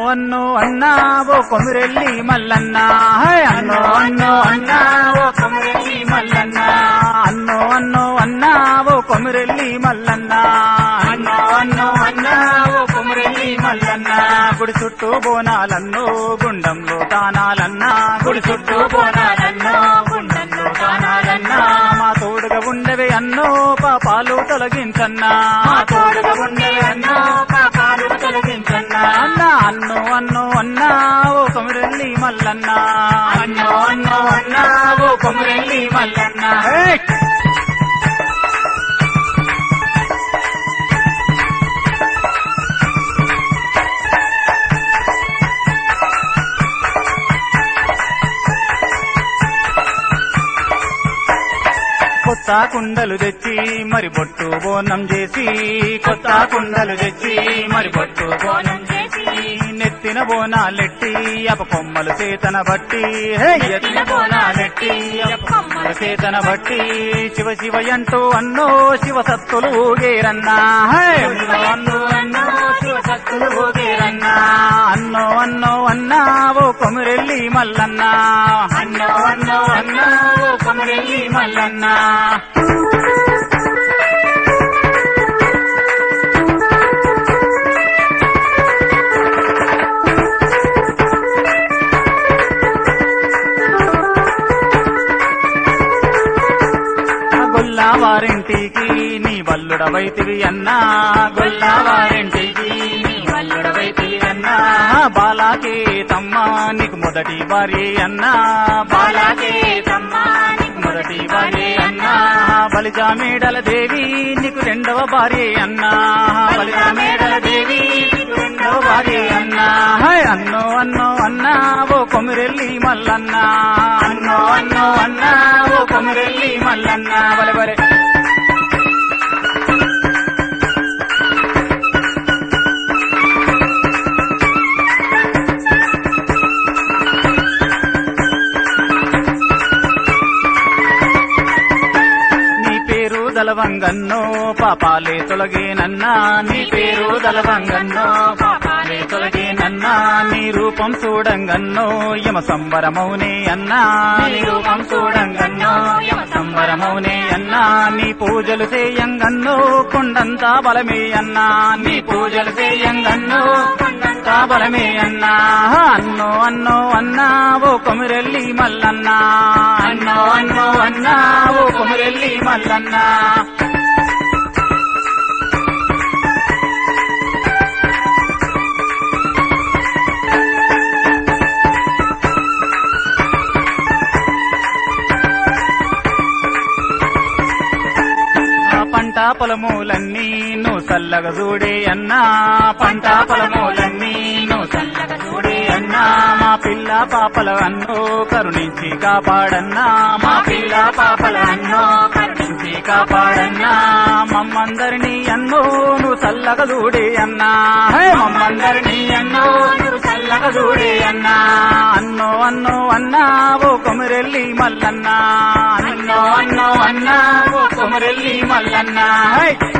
అన్నో అన్నా ఓ కొమిరెల్లి మల్లన్న హై అన్నో అన్నో అన్నా ఓ కొమిరెల్లి మల్లన్న అన్నో అన్నో అన్నా ఓ కొమిరెల్లి మల్లన్న అన్నో అన్నో అన్నా ఓ కొమిరెల్లి మల్లన్న గుడి చుట్టూ బోనాలన్నో గుండంలో దానాలన్నా గుడి చుట్టూ బోనాలన్నో గుండంలో దానాలన్నా మా తోడుగా ఉండవే అన్నో పాపాలు తొలగించన్నా మా తోడుగా ఉండవే అన్నో పాపాలు తొలగించన్నా అన్న అన్నో అన్నో అన్నా ఓ కొమిరెల్లి మల్లన్న అన్నో అన్నో అన్నా ఓ కొమిరెల్లి మల్లన్న హే! కొత్త కుండలు తెచ్చి మరి బొట్టు బోనం చేసి కొత్త కుండలు తెచ్చి మరి బొట్టు బోనం చేసి నెత్తిన బోనాలెట్టి అప కొమ్మలు చేతన బట్టి హే ఎత్తిన బోనాలెట్టి అప కొమ్మలు చేతన బట్టి శివ శివ అంటూ అన్నో శివ సత్తులు ఊగేరన్నా హే అన్నో అన్నో శివ సత్తులు ఊగేరన్నా అన్నో అన్నో అన్నా ఓ కొమిరెల్లి మల్లన్న అన్నో అన్నో అన్నా ఓ కొమిరెల్లి మల్లన్న గొల్లా వారింటికి నీ వల్లుడవైతివి అన్నా గొల్లా వారింటికి నీ వల్లుడవైతివి అన్నా బాలాకే తమ్మ నీకు మొదటి భార్య అన్నా బాలాకే తమ్మ నీకు మొదటి భార్య అన్నా బలిజా మేడల దేవి నీకు రెండవ భార్య అన్నా బలిజా మేడల దేవి నీకు రెండవ భార్య అన్నా హై అన్నో అన్నో అన్నా ఓ కొమిరెల్లి మల్లన్న అన్నో అన్నో అన్నా ఓ కొమిరెల్లి మల్లన్న బలే బలే నీ పేరు దలవంగన్నో పాపాలే తొలగేనన్నా నీ పేరు దలవంగన్నో పాపాలే తొలగేనన్నా నీ రూపం చూడంగన్నో యమ సంబరమౌనే అన్నా నీ రూపం చూడంగన్నో యమ సంబరమౌనే అన్నా నీ పూజలు చేయంగన్నో కొండంతా బలమే అన్నా నీ పూజలు చేయంగన్నో కొండంతా బలమే అన్నా అన్నో అన్నో అన్నా ఓ కొమిరెల్లి మల్లన్నా అన్నో అన్నో అన్నా ఓ కొమిరెల్లి మల్లన్నా ఆ పంట పొలములన్నీ నువ్వు చల్లగా చూడే అన్నా పంట పొలములన్నీ నువ్వు చల్లగా చూడే అన్నా మా పిల్ల పాపల అన్నో కరుణించి కాపాడన్నా మా పిల్ల పాపల అన్నో కరుణించి కాపాడన్నా మమ్మందరినీ అన్నో నువ్వు చల్లగా చూడే అన్నా హే మమ్మందరినీ అన్నో నువ్వు చల్లగా చూడే అన్నా అన్నో అన్నో అన్నా ఓ కొమిరెల్లి మల్లన్నా అన్నో అన్నో అన్నా ఓ కొమిరెల్లి మల్లన్నా హై